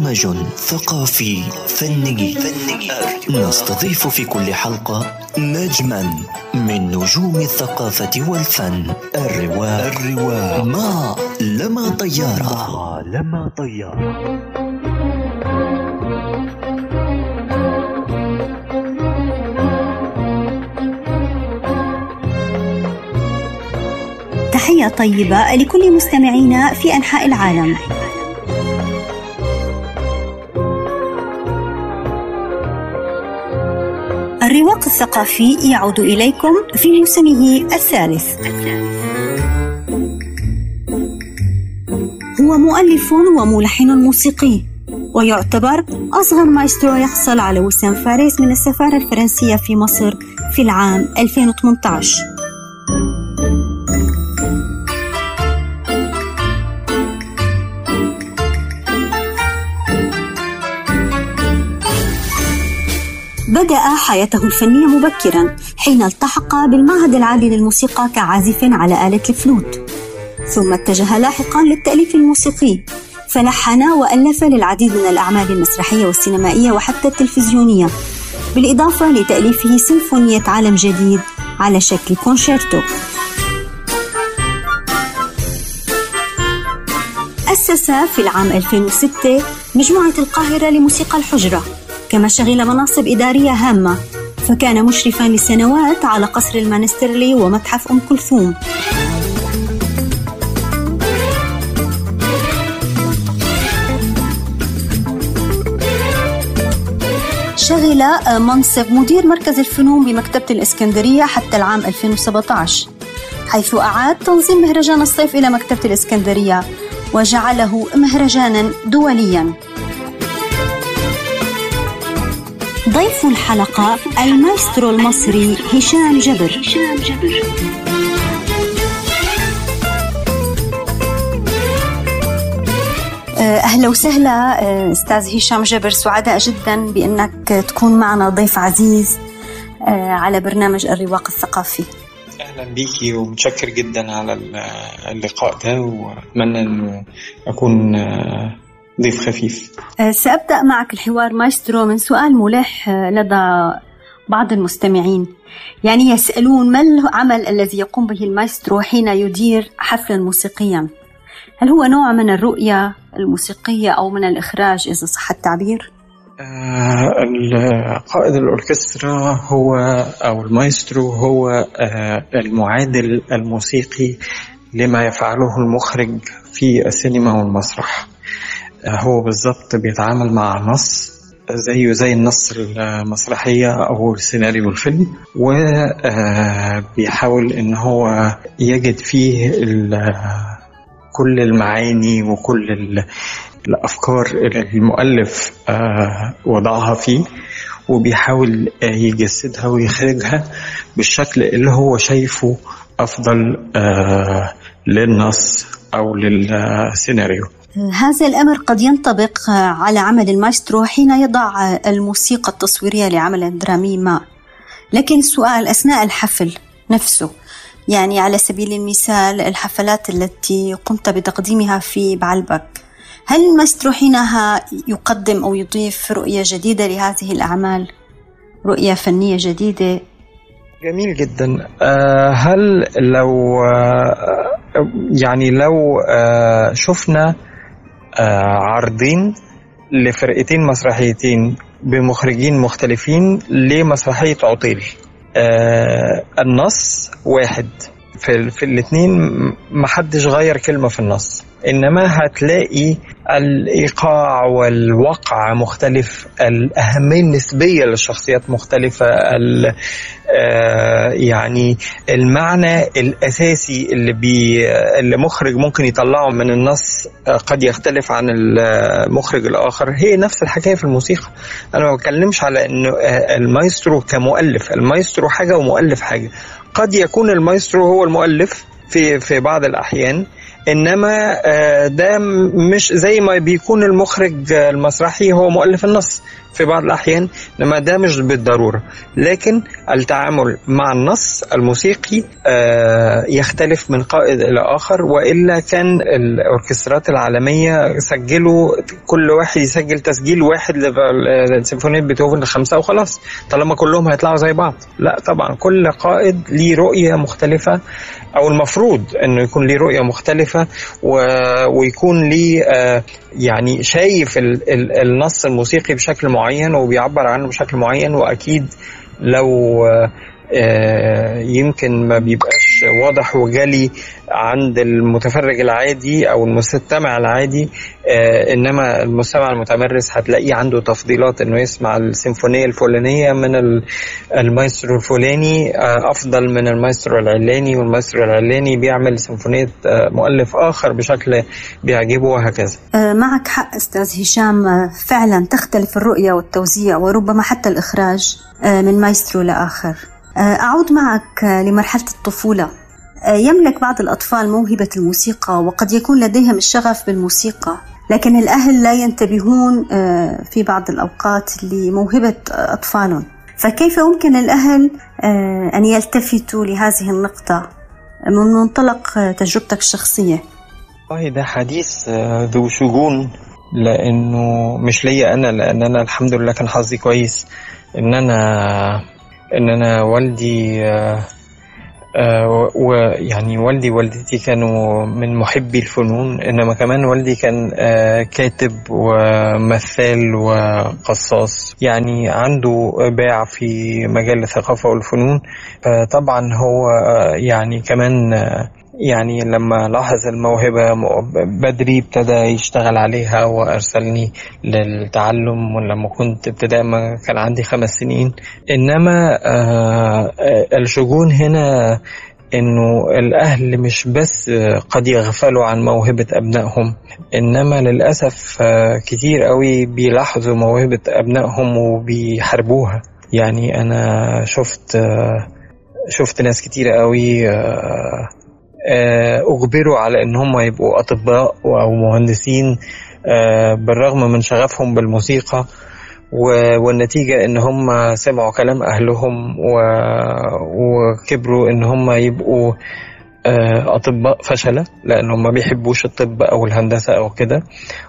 برنامج ثقافي فني نستضيف في كل حلقة نجما من نجوم الثقافة والفن الرواء الرواء ما لما طيارة ما لما طيارة تحية طيبة لكل مستمعينا في أنحاء العالم الرواق الثقافي يعود إليكم في موسمه الثالث هو مؤلف وملحن موسيقي ويعتبر أصغر مايسترو يحصل على وسام فارس من السفارة الفرنسية في مصر في العام 2018 بدأ حياته الفنية مبكرا حين التحق بالمعهد العالي للموسيقى كعازف على آلة الفلوت ثم اتجه لاحقا للتأليف الموسيقي فلحن وألف للعديد من الأعمال المسرحية والسينمائية وحتى التلفزيونية بالإضافة لتأليفه سيمفونية عالم جديد على شكل كونشيرتو أسس في العام 2006 مجموعة القاهرة لموسيقى الحجرة كما شغل مناصب إدارية هامة فكان مشرفا لسنوات على قصر المانسترلي ومتحف أم كلثوم شغل منصب مدير مركز الفنون بمكتبة الإسكندرية حتى العام 2017 حيث أعاد تنظيم مهرجان الصيف إلى مكتبة الإسكندرية وجعله مهرجانا دوليا ضيف الحلقة المايسترو المصري هشام جبر, هشام جبر. أهلا وسهلا أستاذ هشام جبر سعداء جدا بأنك تكون معنا ضيف عزيز على برنامج الرواق الثقافي اهلا بيكي ومتشكر جدا على اللقاء ده واتمنى انه اكون ضيف خفيف سأبدأ معك الحوار مايسترو من سؤال ملح لدى بعض المستمعين يعني يسألون ما العمل الذي يقوم به المايسترو حين يدير حفلا موسيقيا هل هو نوع من الرؤية الموسيقية أو من الإخراج إذا صح التعبير؟ آه قائد الأوركسترا هو أو المايسترو هو آه المعادل الموسيقي لما يفعله المخرج في السينما والمسرح هو بالظبط بيتعامل مع نص زيه زي النص المسرحية أو السيناريو الفيلم وبيحاول إن هو يجد فيه كل المعاني وكل الأفكار اللي المؤلف وضعها فيه وبيحاول يجسدها ويخرجها بالشكل اللي هو شايفه أفضل للنص أو للسيناريو هذا الأمر قد ينطبق على عمل المايسترو حين يضع الموسيقى التصويرية لعمل درامي ما لكن السؤال أثناء الحفل نفسه يعني على سبيل المثال الحفلات التي قمت بتقديمها في بعلبك هل المايسترو حينها يقدم أو يضيف رؤية جديدة لهذه الأعمال رؤية فنية جديدة جميل جدا هل لو يعني لو شفنا عرضين لفرقتين مسرحيتين بمخرجين مختلفين لمسرحية عطيل النص واحد في, في الاثنين محدش غير كلمة في النص إنما هتلاقي الإيقاع والوقع مختلف الأهمية النسبية للشخصيات مختلفة يعني المعنى الأساسي اللي بي اللي مخرج ممكن يطلعه من النص قد يختلف عن المخرج الآخر هي نفس الحكاية في الموسيقى أنا ما بتكلمش على إنه المايسترو كمؤلف المايسترو حاجة ومؤلف حاجة قد يكون المايسترو هو المؤلف في في بعض الأحيان انما ده مش زي ما بيكون المخرج المسرحي هو مؤلف النص في بعض الأحيان إنما ده مش بالضرورة لكن التعامل مع النص الموسيقي يختلف من قائد إلى آخر وإلا كان الأوركسترات العالمية سجلوا كل واحد يسجل تسجيل واحد لسيمفونية بيتهوفن الخمسة وخلاص طالما كلهم هيطلعوا زي بعض لا طبعا كل قائد ليه رؤية مختلفة او المفروض انه يكون ليه رؤيه مختلفه و... ويكون ليه آه يعني شايف ال... ال... النص الموسيقي بشكل معين وبيعبر عنه بشكل معين واكيد لو آه يمكن ما بيبقاش واضح وجلي عند المتفرج العادي او المستمع العادي آه انما المستمع المتمرس هتلاقيه عنده تفضيلات انه يسمع السيمفونيه الفلانيه من المايسترو الفلاني آه افضل من المايسترو العلاني والمايسترو العلاني بيعمل سيمفونيه مؤلف اخر بشكل بيعجبه وهكذا. معك حق استاذ هشام فعلا تختلف الرؤيه والتوزيع وربما حتى الاخراج من مايسترو لاخر. أعود معك لمرحلة الطفولة يملك بعض الأطفال موهبة الموسيقى وقد يكون لديهم الشغف بالموسيقى لكن الأهل لا ينتبهون في بعض الأوقات لموهبة أطفالهم فكيف يمكن الأهل أن يلتفتوا لهذه النقطة من منطلق تجربتك الشخصية والله ده حديث ذو شجون لأنه مش ليا أنا لأن أنا الحمد لله كان حظي كويس إن أنا ان انا والدي آه آه ويعني والدي ووالدتي كانوا من محبي الفنون انما كمان والدي كان آه كاتب ومثال وقصاص يعني عنده باع في مجال الثقافه والفنون فطبعا هو يعني كمان يعني لما لاحظ الموهبة بدري ابتدى يشتغل عليها وأرسلني للتعلم ولما كنت ابتداء ما كان عندي خمس سنين إنما الشجون هنا انه الاهل مش بس قد يغفلوا عن موهبه ابنائهم انما للاسف كتير قوي بيلاحظوا موهبه ابنائهم وبيحاربوها يعني انا شفت شفت ناس كتير قوي اجبروا على ان هم يبقوا اطباء او مهندسين بالرغم من شغفهم بالموسيقى والنتيجة ان هم سمعوا كلام اهلهم وكبروا ان هم يبقوا اطباء فشلة لانهم ما بيحبوش الطب او الهندسة او كده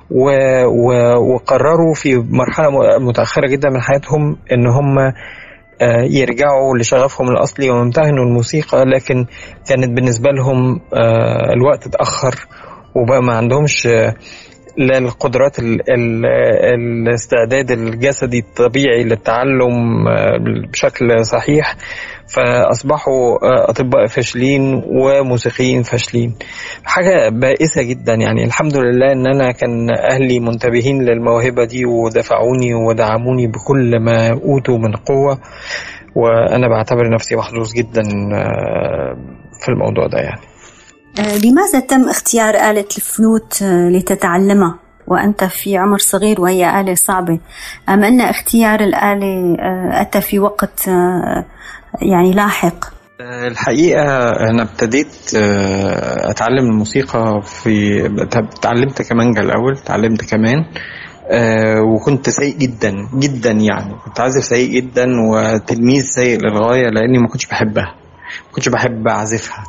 وقرروا في مرحلة متأخرة جدا من حياتهم ان هم يرجعوا لشغفهم الأصلي ويمتهنوا الموسيقى لكن كانت بالنسبة لهم الوقت اتأخر وبقى ما عندهمش لا القدرات ال ال الاستعداد الجسدي الطبيعي للتعلم بشكل صحيح فأصبحوا أطباء فاشلين وموسيقيين فاشلين حاجة بائسة جدا يعني الحمد لله إن أنا كان أهلي منتبهين للموهبة دي ودفعوني ودعموني بكل ما أوتوا من قوة وأنا بعتبر نفسي محظوظ جدا في الموضوع ده يعني لماذا تم اختيار آلة الفلوت لتتعلمها وأنت في عمر صغير وهي آلة صعبة أم أن اختيار الآلة أتى في وقت يعني لاحق الحقيقة أنا ابتديت أتعلم الموسيقى في تعلمت كمانجا الأول تعلمت كمان وكنت سيء جدا جدا يعني كنت عازف سيء جدا وتلميذ سيء للغاية لأني ما كنتش بحبها ما كنتش بحب أعزفها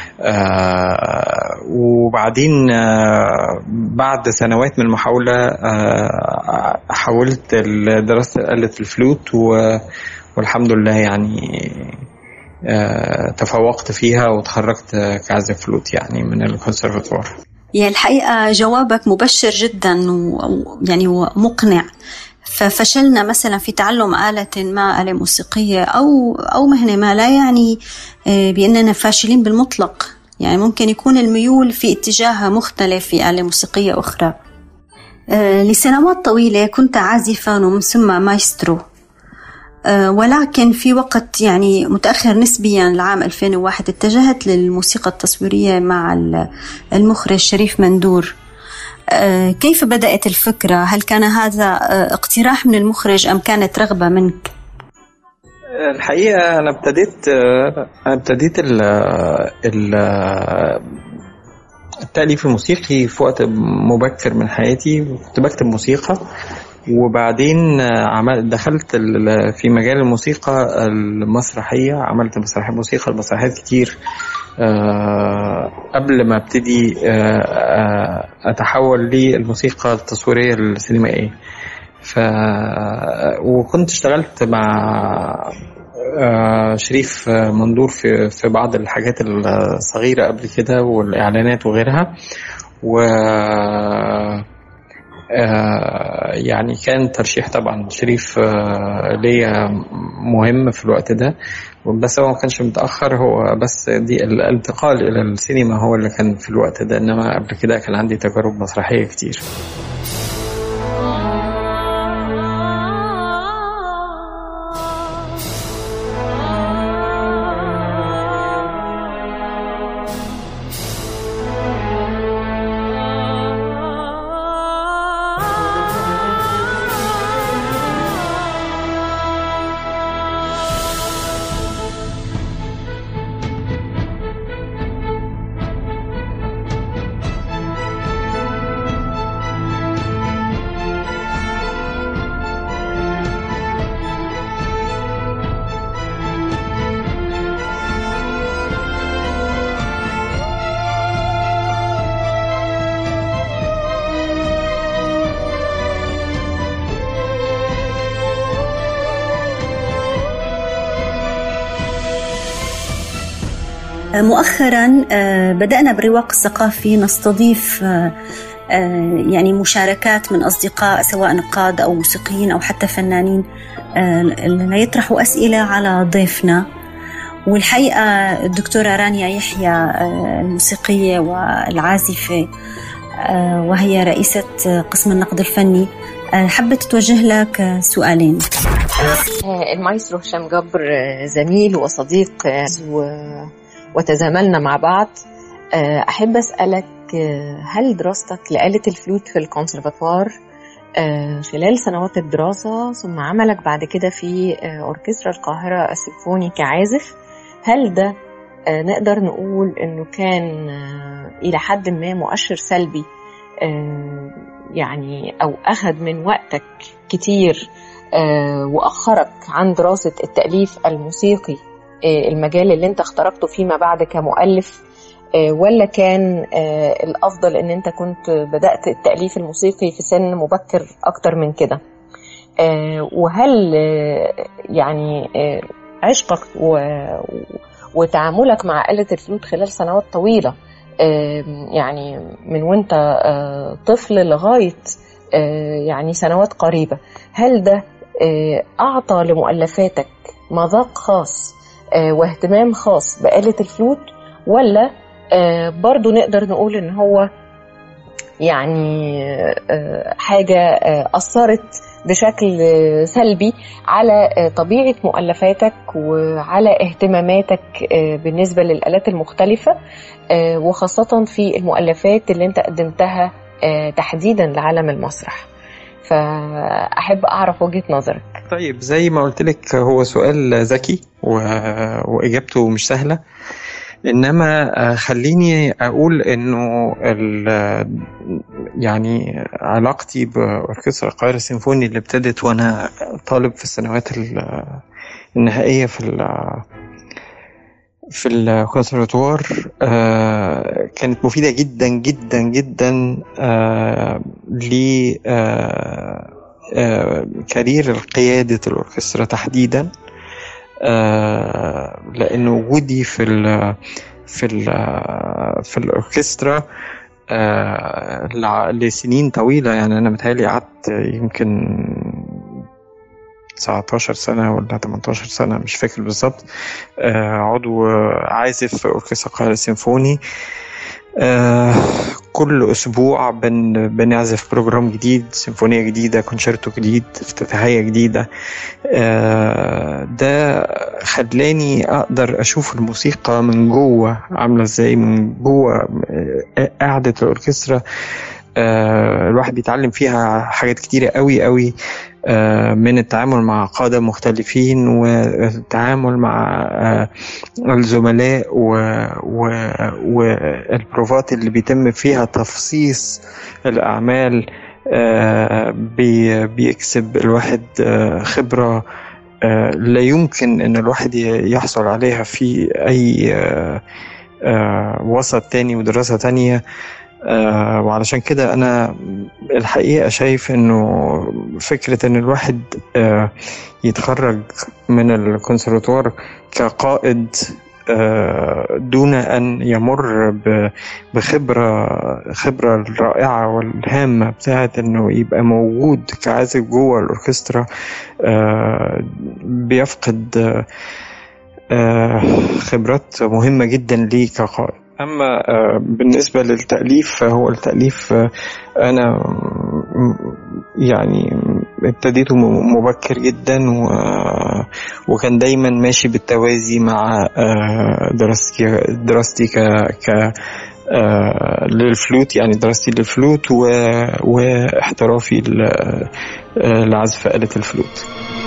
آه وبعدين آه بعد سنوات من المحاولة آه حاولت دراسة آلة الفلوت والحمد لله يعني تفوقت فيها وتخرجت كعازف فلوت يعني من الكونسرفتوار يعني الحقيقة جوابك مبشر جدا ويعني ومقنع ففشلنا مثلا في تعلم آلة ما آلة موسيقية أو أو مهنة ما لا يعني بأننا فاشلين بالمطلق يعني ممكن يكون الميول في اتجاه مختلف في آلة موسيقية أخرى لسنوات طويلة كنت عازفا ومن ثم مايسترو ولكن في وقت يعني متأخر نسبيا العام 2001 اتجهت للموسيقى التصويرية مع المخرج شريف مندور كيف بدأت الفكرة؟ هل كان هذا اقتراح من المخرج أم كانت رغبة منك؟ الحقيقة أنا ابتديت أنا ابتديت ال ال التأليف الموسيقي في وقت مبكر من حياتي كنت بكتب موسيقى وبعدين عمل دخلت في مجال الموسيقى المسرحية عملت مسرحية موسيقى المسرحيات كتير أه قبل ما ابتدي أه اتحول للموسيقى التصويرية السينمائية ف وكنت اشتغلت مع أه شريف مندور في في بعض الحاجات الصغيرة قبل كده والإعلانات وغيرها و آه يعني كان ترشيح طبعا شريف آه ليا مهم في الوقت ده بس هو ما كانش متأخر هو بس دي الانتقال إلى السينما هو اللي كان في الوقت ده إنما قبل كده كان عندي تجارب مسرحية كتير مؤخرا بدأنا برواق الثقافي نستضيف يعني مشاركات من أصدقاء سواء نقاد أو موسيقيين أو حتى فنانين ليطرحوا أسئلة على ضيفنا والحقيقة الدكتورة رانيا يحيى الموسيقية والعازفة وهي رئيسة قسم النقد الفني حبت توجه لك سؤالين المايسترو هشام جبر زميل وصديق و... وتزاملنا مع بعض أحب أسألك هل دراستك لآلة الفلوت في الكونسرفاتوار خلال سنوات الدراسة ثم عملك بعد كده في أوركسترا القاهرة السيمفوني كعازف هل ده نقدر نقول إنه كان إلى حد ما مؤشر سلبي يعني أو أخذ من وقتك كتير وأخرك عن دراسة التأليف الموسيقي المجال اللي انت اخترقته فيما بعد كمؤلف ولا كان الافضل ان انت كنت بدات التاليف الموسيقي في سن مبكر اكتر من كده وهل يعني عشقك وتعاملك مع آلة الفلوت خلال سنوات طويلة يعني من وانت طفل لغاية يعني سنوات قريبة هل ده أعطى لمؤلفاتك مذاق خاص واهتمام خاص بآلة الفلوت ولا برضو نقدر نقول ان هو يعني حاجة أثرت بشكل سلبي على طبيعة مؤلفاتك وعلى اهتماماتك بالنسبة للآلات المختلفة وخاصة في المؤلفات اللي انت قدمتها تحديدا لعالم المسرح فأحب أعرف وجهة نظرك طيب زي ما قلت لك هو سؤال ذكي و... وإجابته مش سهلة انما خليني اقول انه ال... يعني علاقتي باوركسترا القاهره السيمفوني اللي ابتدت وانا طالب في السنوات النهائيه في ال... في الكونسرفتوار آه كانت مفيدة جدا جدا جدا آه ل آه آه كارير قيادة الأوركسترا تحديدا آه لأن وجودي في ال في ال في الأوركسترا آه لسنين طويلة يعني أنا متهيألي قعدت يمكن 19 سنة ولا 18 سنة مش فاكر بالظبط آه عضو عازف في أوركسترا القاهرة السيمفوني آه كل أسبوع بن بنعزف بروجرام جديد سيمفونية جديدة كونشيرتو جديد افتتاحية جديدة آه ده خلاني أقدر أشوف الموسيقى من جوه عاملة إزاي من جوه قاعدة الأوركسترا آه، الواحد بيتعلم فيها حاجات كتيرة قوي قوي آه، من التعامل مع قادة مختلفين والتعامل مع آه، الزملاء والبروفات اللي بيتم فيها تفصيص الأعمال بيكسب الواحد خبرة لا يمكن ان الواحد يحصل عليها في اي وسط تاني ودراسة تانية آه وعلشان كده انا الحقيقه شايف انه فكره ان الواحد آه يتخرج من الكونسرفتوار كقائد آه دون ان يمر بخبره خبره الرائعه والهامه بتاعه انه يبقى موجود كعازف جوه الاوركسترا آه، بيفقد آه، خبرات مهمه جدا ليه كقائد أما آه، بالنسبة للتأليف فهو التأليف آه، أنا يعني ابتديته مبكر جدا وكان دايما ماشي بالتوازي مع آه، دراستي دراستي ك ك للفلوت يعني دراستي للفلوت واحترافي لعزف آلة الفلوت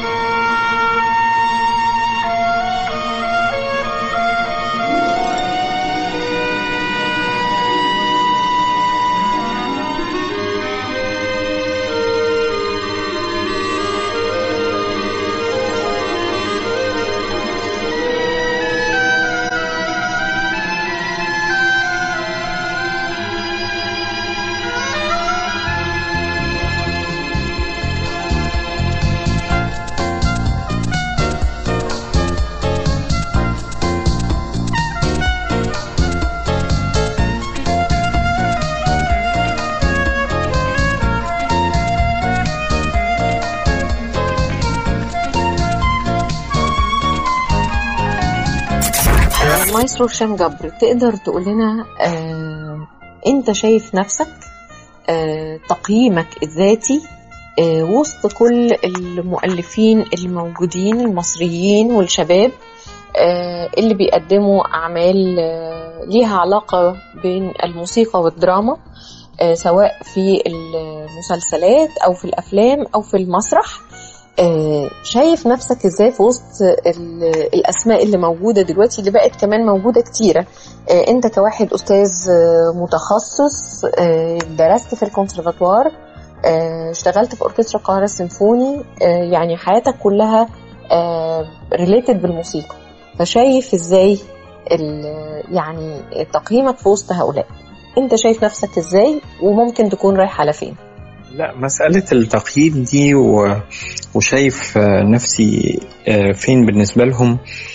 مايسترو هشام جبر تقدر تقول لنا آه انت شايف نفسك آه تقييمك الذاتي آه وسط كل المؤلفين الموجودين المصريين والشباب آه اللي بيقدموا أعمال آه ليها علاقة بين الموسيقى والدراما آه سواء في المسلسلات أو في الأفلام أو في المسرح آه، شايف نفسك ازاي في وسط الاسماء اللي موجوده دلوقتي اللي بقت كمان موجوده كتيره آه، انت كواحد استاذ آه، متخصص درست في الكونسرفاتوار اشتغلت في اوركسترا القاهره السيمفوني يعني حياتك كلها ريليتد بالموسيقى فشايف ازاي يعني تقييمك في وسط هؤلاء انت شايف نفسك ازاي وممكن تكون رايح على فين لا مسألة التقييم دي و... وشايف نفسي آه، فين بالنسبة لهم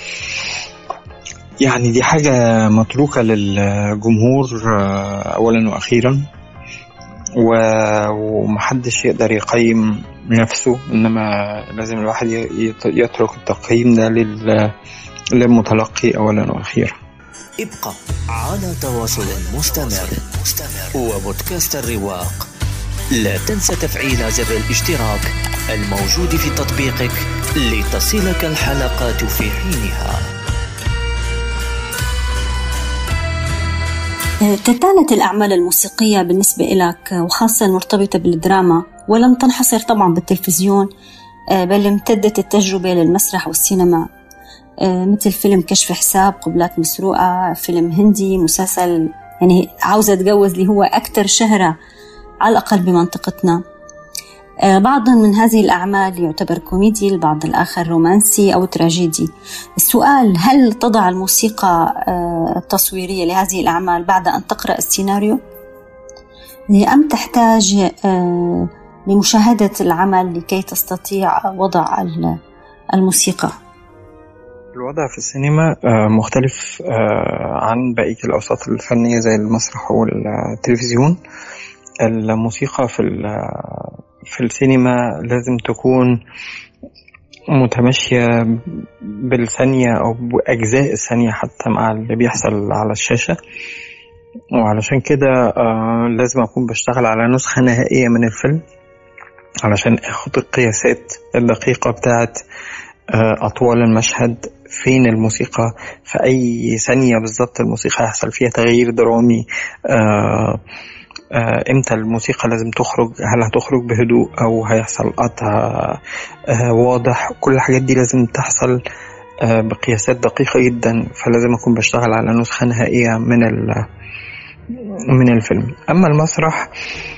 يعني دي حاجة متروكة للجمهور آه، أولا وأخيرا و... ومحدش يقدر يقيم نفسه إنما لازم الواحد يترك التقييم ده لل... للمتلقي أولا وأخيرا ابقى على تواصل مستمر وبودكاست الرواق لا تنسى تفعيل زر الاشتراك الموجود في تطبيقك لتصلك الحلقات في حينها كانت الأعمال الموسيقية بالنسبة لك وخاصة المرتبطة بالدراما ولم تنحصر طبعا بالتلفزيون بل امتدت التجربة للمسرح والسينما مثل فيلم كشف حساب قبلات مسروقة فيلم هندي مسلسل يعني عاوزة أتجوز اللي هو أكثر شهرة على الأقل بمنطقتنا آه، بعض من هذه الأعمال يعتبر كوميدي البعض الآخر رومانسي أو تراجيدي السؤال هل تضع الموسيقى آه، التصويرية لهذه الأعمال بعد أن تقرأ السيناريو؟ أم تحتاج آه، لمشاهدة العمل لكي تستطيع وضع الموسيقى؟ الوضع في السينما مختلف عن بقية الأوساط الفنية زي المسرح والتلفزيون الموسيقى في في السينما لازم تكون متماشية بالثانية أو بأجزاء الثانية حتى مع اللي بيحصل على الشاشة وعلشان كده آه لازم أكون بشتغل على نسخة نهائية من الفيلم علشان أخد القياسات الدقيقة بتاعت آه أطوال المشهد فين الموسيقى في أي ثانية بالظبط الموسيقى هيحصل فيها تغيير درامي آه آه، امتى الموسيقى لازم تخرج هل هتخرج بهدوء او هيحصل قطع آه، واضح كل الحاجات دي لازم تحصل آه، بقياسات دقيقة جدا فلازم أكون بشتغل على نسخة نهائية من من الفيلم أما المسرح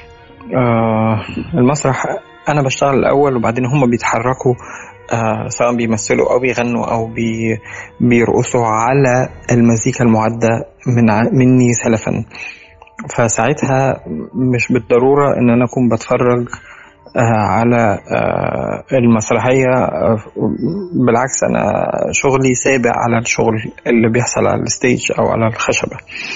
المسرح أنا بشتغل الأول وبعدين هم بيتحركوا سواء بيمثلوا أو بيغنوا أو بي بيرقصوا على المزيكا المعدة من مني سلفا فساعتها مش بالضرورة إن أنا أكون بتفرج آه، على آه، المسرحية آه، بالعكس أنا شغلي سابع على الشغل اللي بيحصل على الستيج أو على الخشبة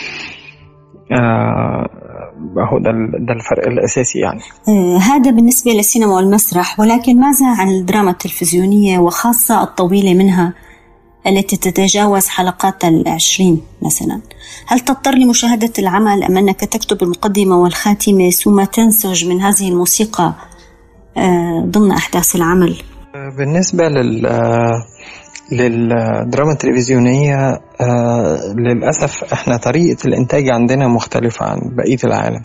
هو ده ده الفرق الاساسي يعني هذا بالنسبه للسينما والمسرح ولكن ماذا عن الدراما التلفزيونيه وخاصه الطويله منها التي تتجاوز حلقات العشرين مثلا هل تضطر لمشاهدة العمل أم أنك تكتب المقدمة والخاتمة ثم تنسج من هذه الموسيقى آه، ضمن أحداث العمل بالنسبة لل للدراما التلفزيونية آه، للأسف احنا طريقة الإنتاج عندنا مختلفة عن بقية العالم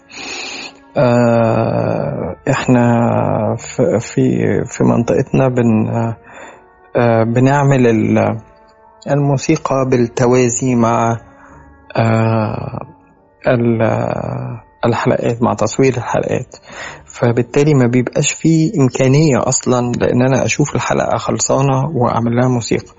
آه، احنا في في منطقتنا بن بنعمل الموسيقى بالتوازي مع آه، الحلقات مع تصوير الحلقات فبالتالي ما بيبقاش فيه إمكانية أصلا لأن أنا أشوف الحلقة خلصانة وأعمل لها موسيقى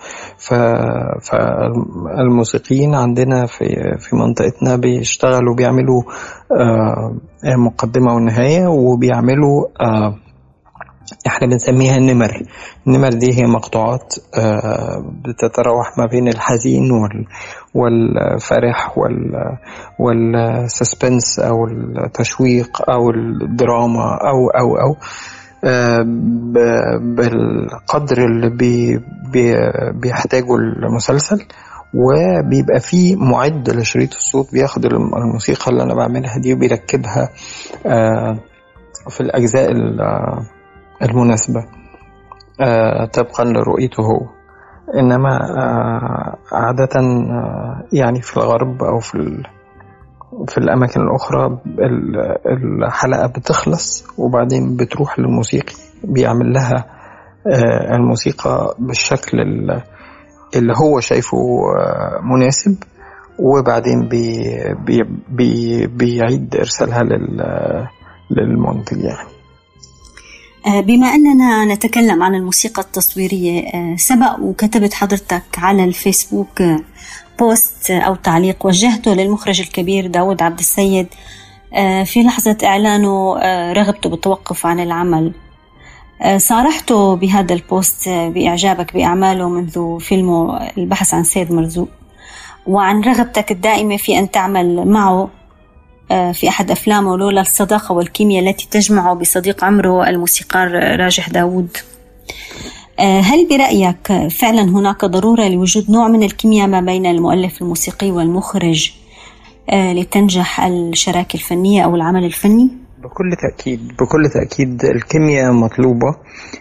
فالموسيقيين عندنا في في منطقتنا بيشتغلوا بيعملوا آه، مقدمة ونهاية وبيعملوا آه، احنا بنسميها النمر النمر دي هي مقطوعات آه، بتتراوح ما بين الحزين والفرح والسسبنس او التشويق او الدراما او او او آه، بالقدر اللي بي بيحتاجه المسلسل وبيبقى فيه معد لشريط الصوت بياخد الموسيقى اللي انا بعملها دي وبيركبها آه، في الاجزاء المناسبة آه، طبقا لرؤيته هو إنما آه، عادة آه، يعني في الغرب أو في في الأماكن الأخرى الحلقة بتخلص وبعدين بتروح للموسيقي بيعمل لها الموسيقى بالشكل اللي هو شايفه مناسب وبعدين بي بي بي بيعيد إرسالها للمنتج يعني آه، بما أننا نتكلم عن الموسيقى التصويرية آه، سبق وكتبت حضرتك على الفيسبوك آه، بوست أو تعليق وجهته للمخرج الكبير داود عبد السيد في لحظة إعلانه رغبته بالتوقف عن العمل صارحته بهذا البوست بإعجابك بأعماله منذ فيلمه البحث عن سيد مرزوق وعن رغبتك الدائمة في أن تعمل معه آه، في أحد أفلامه لولا الصداقة والكيمياء التي تجمعه بصديق عمره الموسيقار راجح داوود آه، هل برأيك فعلا هناك ضرورة لوجود نوع من الكيمياء ما بين المؤلف الموسيقي والمخرج آه، لتنجح الشراكة الفنية أو العمل الفني؟ بكل تأكيد بكل تأكيد الكيمياء مطلوبة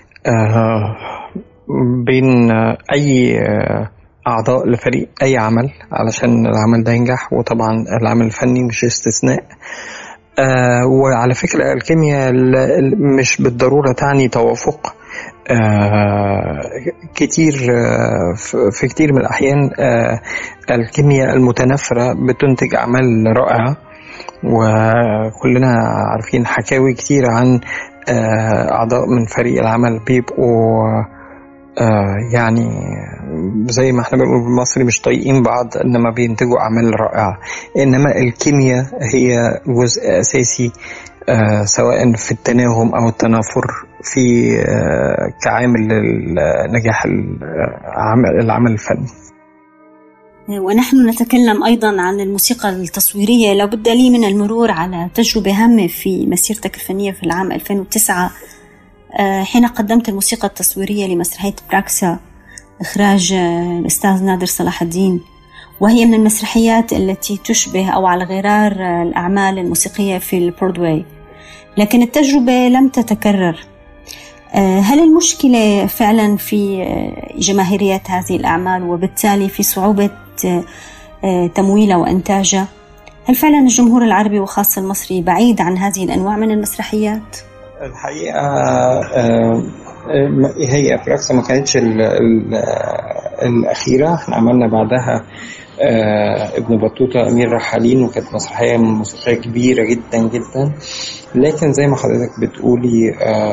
بين أي أعضاء لفريق أي عمل علشان العمل ده ينجح وطبعا العمل الفني مش استثناء آه وعلى فكرة الكيمياء مش بالضرورة تعني توافق آه كتير آه في كتير من الأحيان آه الكيمياء المتنافرة بتنتج أعمال رائعة وكلنا عارفين حكاوي كتير عن آه أعضاء من فريق العمل بيبقوا آه يعني زي ما احنا بنقول بالمصري مش طايقين بعض انما بينتجوا اعمال رائعه انما الكيمياء هي جزء اساسي آه سواء في التناغم او التنافر في آه كعامل لنجاح العمل الفني ونحن نتكلم أيضا عن الموسيقى التصويرية لابد لي من المرور على تجربة هامة في مسيرتك الفنية في العام 2009 آه، حين قدمت الموسيقى التصويرية لمسرحية براكسا إخراج آه، الأستاذ نادر صلاح الدين وهي من المسرحيات التي تشبه أو على غرار آه، الأعمال الموسيقية في البرودواي لكن التجربة لم تتكرر هل المشكلة فعلا في جماهيرية هذه الأعمال وبالتالي في صعوبة تمويلها وإنتاجها؟ هل فعلا الجمهور العربي وخاصة المصري بعيد عن هذه الأنواع من المسرحيات؟ الحقيقة آه، آه، هي افراكسا ما كانتش ال ال الأخيرة احنا عملنا بعدها آه، ابن بطوطة أمير رحالين وكانت مسرحية موسيقية كبيرة جدا جدا لكن زي ما حضرتك بتقولي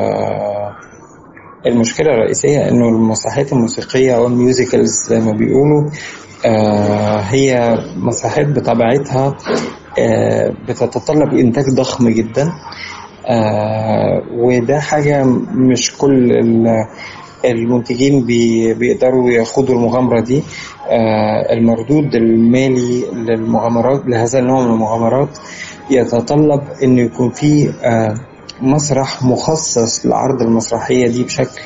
المشكلة الرئيسية إنه المسرحيات الموسيقية أو الميوزيكالز زي ما بيقولوا هي مسرحيات بطبيعتها بتتطلب إنتاج ضخم جدا آه وده حاجة مش كل المنتجين بي بيقدروا ياخدوا المغامرة دي آه المردود المالي للمغامرات لهذا النوع من المغامرات يتطلب انه يكون في آه مسرح مخصص لعرض المسرحية دي بشكل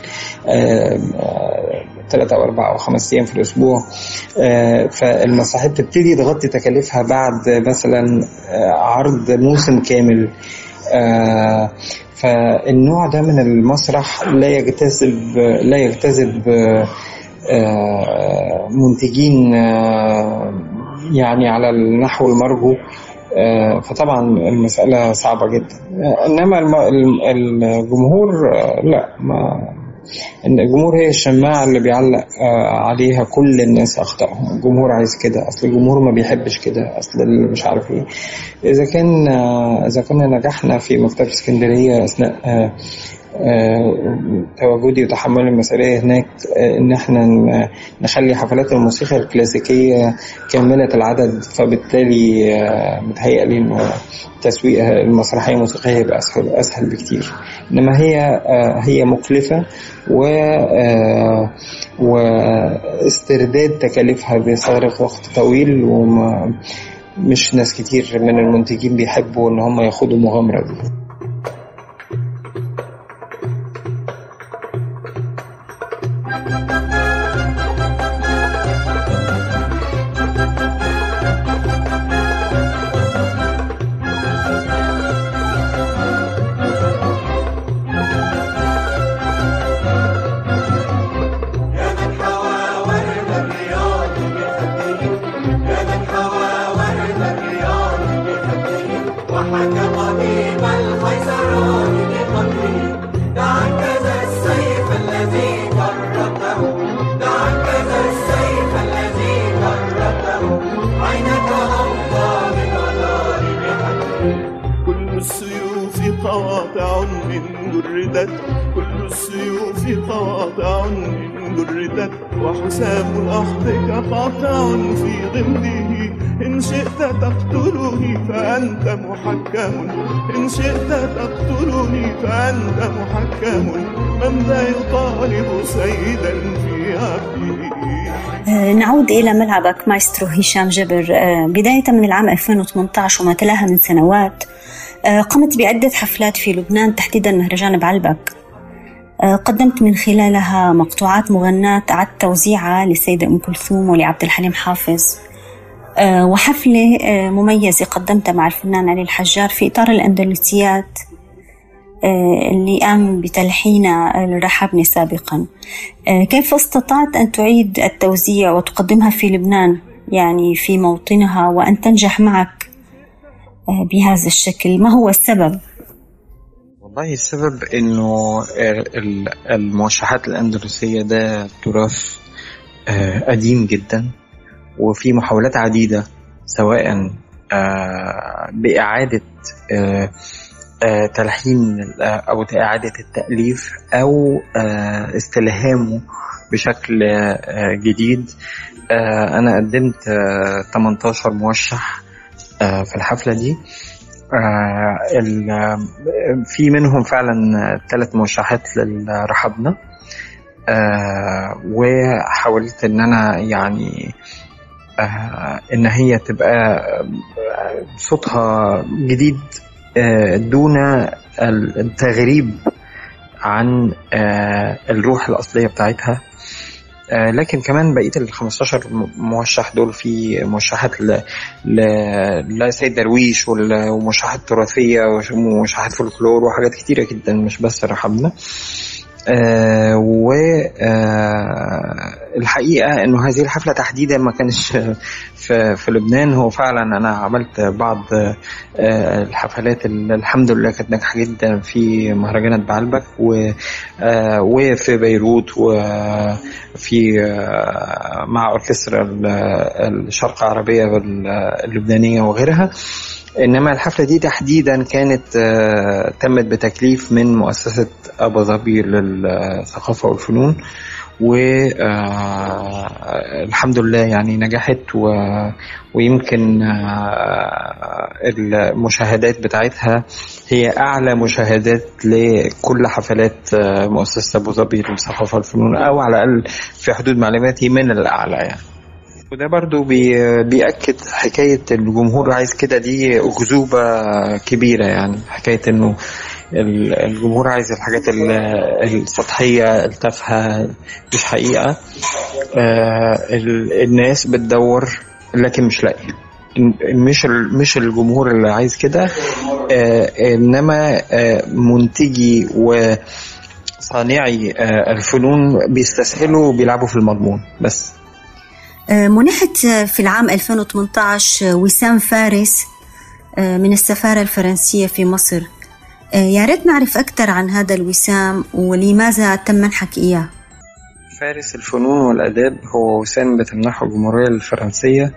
ثلاثة أو أربعة أو خمس أيام في الأسبوع فالمسرحية بتبتدي تغطي تكاليفها بعد مثلا عرض موسم كامل آه فالنوع ده من المسرح لا يجتذب لا يجتذب آه منتجين آه يعني على النحو المرجو فطبعا المسألة صعبة جدا إنما الجمهور لا ما ان الجمهور هي الشماعة اللي بيعلق عليها كل الناس أخطائهم الجمهور عايز كده أصل الجمهور ما بيحبش كده أصل مش عارف إيه إذا كان إذا كنا نجحنا في مكتبة اسكندرية أثناء تواجدي وتحملي المسؤولية هناك إن إحنا نخلي حفلات الموسيقى الكلاسيكية كاملة العدد فبالتالي متهيألي إنه تسويق المسرحية الموسيقية هيبقى أسهل أسهل بكتير إنما هي هي مكلفة و واسترداد تكاليفها بيستغرق وقت طويل وما مش ناس كتير من المنتجين بيحبوا إن هم ياخدوا المغامرة دي وحسام الأخذ قاطع في ضمنه إن شئت تقتلني فأنت محكم إن شئت تقتلني فأنت محكم من ذا يطالب سيدا في عبده نعود إلى ملعبك مايسترو هشام جبر بداية من العام 2018 وما تلاها من سنوات قمت بعدة حفلات في لبنان تحديدا مهرجان بعلبك قدمت من خلالها مقطوعات مغناة أعدت توزيعها للسيدة أم كلثوم ولعبد الحليم حافظ وحفلة مميزة قدمتها مع الفنان علي الحجار في إطار الأندلسيات اللي قام بتلحينها الرحبني سابقا كيف استطعت أن تعيد التوزيع وتقدمها في لبنان يعني في موطنها وأن تنجح معك بهذا الشكل ما هو السبب؟ والله السبب انه الموشحات الاندلسيه ده تراث قديم جدا وفي محاولات عديده سواء باعاده تلحين او اعاده التاليف او استلهامه بشكل جديد انا قدمت 18 موشح في الحفله دي آه في منهم فعلا ثلاث موشحات للرحبنة آه وحاولت ان انا يعني آه ان هي تبقى صوتها جديد دون التغريب عن الروح الأصلية بتاعتها لكن كمان بقيه ال 15 موشح دول في موشحات ل لسيد درويش وموشحات تراثيه وموشحات فولكلور وحاجات كتيره جدا مش بس رحبنا آه والحقيقه انه هذه الحفله تحديدا ما كانش في, في لبنان هو فعلا انا عملت بعض آه، الحفلات اللي الحمد لله كانت ناجحه جدا في مهرجانات بعلبك و آه، وفي بيروت وفي آه، مع اوركسترا ال- الشرق العربيه اللبنانيه وغيرها انما الحفله دي تحديدا كانت آه، تمت بتكليف من مؤسسه ابو ظبي للثقافه والفنون والحمد لله يعني نجحت و... ويمكن آه، المشاهدات بتاعتها هي اعلى مشاهدات لكل حفلات آه، مؤسسه ابو ظبي للثقافه والفنون او على الاقل في حدود معلوماتي من الاعلى يعني وده برضو بي بيأكد حكاية الجمهور عايز كده دي أكذوبة كبيرة يعني حكاية إنه ال- الجمهور عايز الحاجات ال- السطحية التافهة مش حقيقة آه، ال- الناس بتدور لكن مش لاقية مش ال- مش الجمهور اللي عايز كده آه، انما آه، منتجي وصانعي آه، الفنون بيستسهلوا وبيلعبوا في المضمون بس آه، منحت آه، في العام 2018 آه، وسام فارس آه، من السفارة الفرنسية في مصر آه، يا ريت نعرف أكثر عن هذا الوسام ولماذا تم منحك إياه فارس الفنون والآداب هو وسام بتمنحه الجمهورية الفرنسية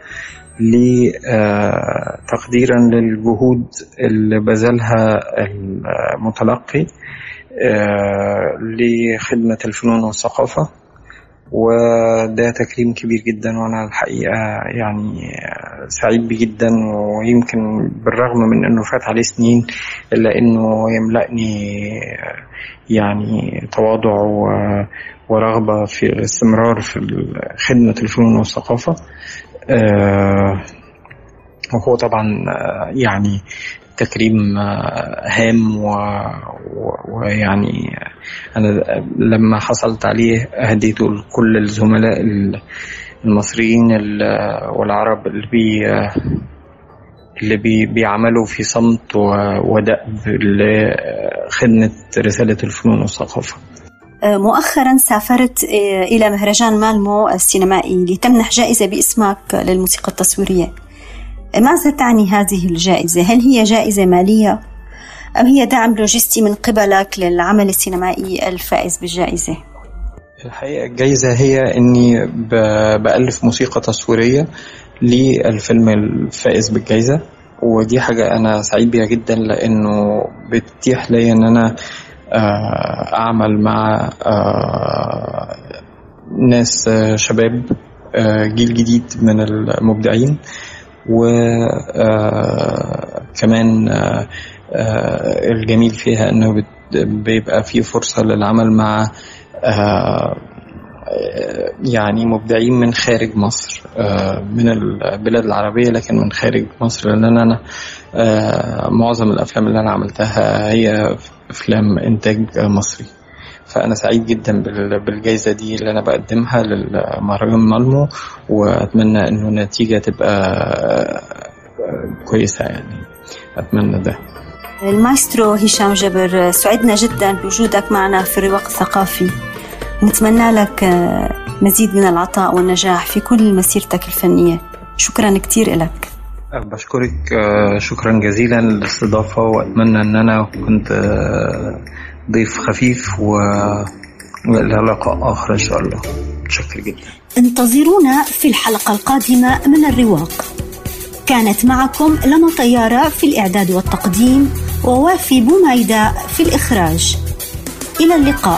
ل- تقديرا للجهود اللي بذلها المتلقي آه، لخدمة الفنون والثقافة وده تكريم كبير جدا وانا الحقيقه يعني سعيد بيه جدا ويمكن بالرغم من انه فات عليه سنين الا انه يملأني يعني تواضع و- ورغبه في الاستمرار في خدمه الفنون والثقافه آه، وهو طبعا آه، يعني تكريم آه، هام و- و- ويعني أنا لما حصلت عليه هديته لكل الزملاء ال- المصريين ال- والعرب اللي بي اللي بي بيعملوا في صمت و- ودأب لخدمة رسالة الفنون والثقافة آه، مؤخرا سافرت آه، إلى مهرجان مالمو السينمائي لتمنح جائزة باسمك للموسيقى التصويرية آه، ماذا تعني هذه الجائزة؟ هل هي جائزة مالية أم هي دعم لوجستي من قبلك للعمل السينمائي الفائز بالجائزة؟ الحقيقة الجايزة هي إني ب- بألف موسيقى تصويرية للفيلم الفائز بالجايزة ودي حاجة أنا سعيد بيها جدا لأنه بتتيح لي إن أنا آه، أعمل مع آه، ناس آه، شباب آه، جيل جديد من المبدعين وكمان الجميل فيها انه بت- بيبقى في فرصة للعمل مع آه، يعني مبدعين من خارج مصر آه، من البلاد العربية لكن من خارج مصر لأن أنا آه، معظم الأفلام اللي أنا عملتها هي أفلام إنتاج مصري فأنا سعيد جدا بال- بالجائزة دي اللي أنا بقدمها للمهرجان مالمو وأتمنى إنه النتيجة تبقى آه، كويسة يعني أتمنى ده المايسترو هشام جبر سعدنا جدا بوجودك معنا في الرواق الثقافي نتمنى لك آه، مزيد من العطاء والنجاح في كل مسيرتك الفنية شكرا كثير لك بشكرك آه، شكرا جزيلا للاستضافة وأتمنى أن أنا كنت آه، ضيف خفيف و وإلى لقاء آخر إن شاء الله متشكر جدا انتظرونا في الحلقة القادمة من الرواق كانت معكم لما طيارة في الإعداد والتقديم ووافي بوميدة في الإخراج إلى اللقاء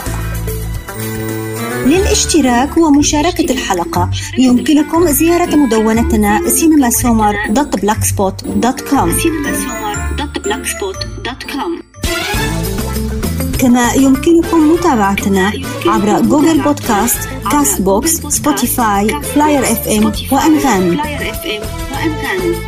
للاشتراك ومشاركة الحلقة يمكنكم زيارة مدونتنا cinemasomar.blogspot.com كما يمكنكم متابعتنا عبر جوجل بودكاست كاست بوكس سبوتيفاي فلاير اف ام وانغامي